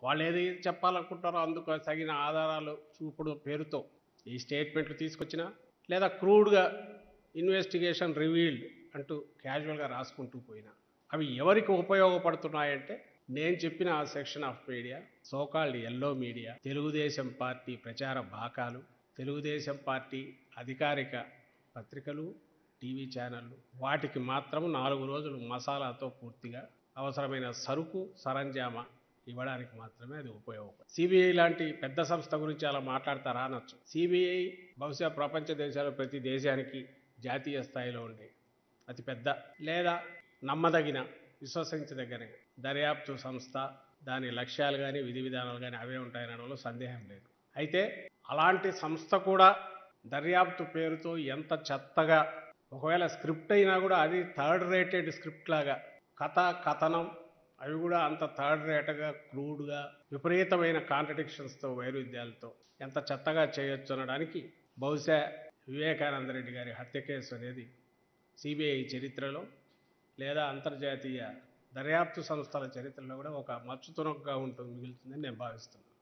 వాళ్ళు ఏది చెప్పాలనుకుంటారో అందుకు తగిన ఆధారాలు చూపుడు పేరుతో ఈ స్టేట్మెంట్లు తీసుకొచ్చినా లేదా క్రూడ్గా ఇన్వెస్టిగేషన్ రివీల్డ్ అంటూ క్యాజువల్గా రాసుకుంటూ పోయినా అవి ఎవరికి ఉపయోగపడుతున్నాయంటే నేను చెప్పిన ఆ section of media so called yellow media Telugu Desam party ప్రచార బాకాలు తెలుగుదేశం పార్టీ అధికారిక పత్రికలు టీవీ ఛానళ్ళు వాటికి మాత్రం నాలుగు రోజులు మసాలాతో పూర్తిగా అవసరమైన సరుకు సరంజామా ఇవ్వడానికి మాత్రమే అది ఉపయోగపడుతుంది సిబిఐ లాంటి పెద్ద సంస్థ గురించి అలా మాట్లాడతారా అనొచ్చు సిబిఐ బహుశా ప్రపంచ దేశాలు ప్రతి దేశానికి జాతీయ స్థాయిలో ఉండే అతి పెద్ద లేదా నమ్మదగిన విశ్వసించదగిన దర్యాప్తు సంస్థ దాని లక్ష్యాలు కానీ విధి విధానాలు కానీ అవే ఉంటాయనడంలో సందేహం లేదు అయితే అలాంటి సంస్థ కూడా దర్యాప్తు పేరుతో ఎంత చెత్తగా ఒకవేళ స్క్రిప్ట్ అయినా కూడా అది థర్డ్ రేటెడ్ స్క్రిప్ట్ లాగా కథ కథనం అవి కూడా అంత థర్డ్ రేట్గా క్రూడ్గా విపరీతమైన కాంట్రడిక్షన్స్తో వైరుధ్యాలతో ఎంత చెత్తగా చేయొచ్చు అనడానికి బహుశా వివేకానంద రెడ్డి గారి హత్య కేసు అనేది సిబిఐ చరిత్రలో లేదా అంతర్జాతీయ దర్యాప్తు సంస్థల చరిత్రలో కూడా ఒక మచ్చుతునకగా ఉంటుంది మిగులుతుందని నేను భావిస్తున్నాను